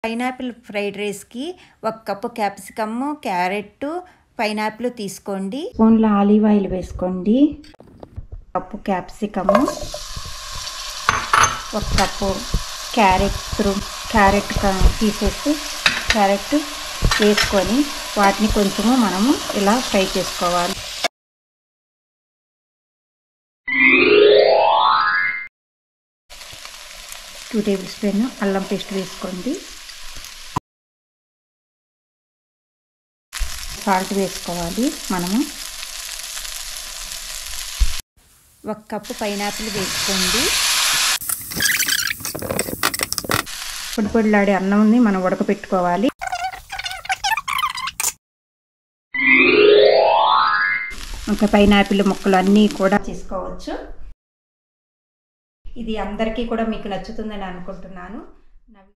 pineapple fried రైస్కి ఒక cup capsicum carrot pineapple తీసుకోండి స్పూన్ల ఆలివ్ ఆయిల్ వేసుకోండి కప్పు క్యాప్సికము ఒక కప్పు క్యారెట్ తురు క్యారెట్ తీసేసి క్యారెట్ వేసుకొని వాటిని కొంచెము మనము ఇలా ఫ్రై చేసుకోవాలి టూ టేబుల్ స్పూన్ అల్లం పేస్ట్ వేసుకోండి సాల్ట్ వేసుకోవాలి మనము ఒక కప్పు పైనాపిల్ వేసుకోండి పొడి పొడిలాడే అన్నంని మనం ఉడకపెట్టుకోవాలి ఒక పైనాపిల్ ముక్కలు అన్నీ కూడా చేసుకోవచ్చు ఇది అందరికీ కూడా మీకు నచ్చుతుందని అనుకుంటున్నాను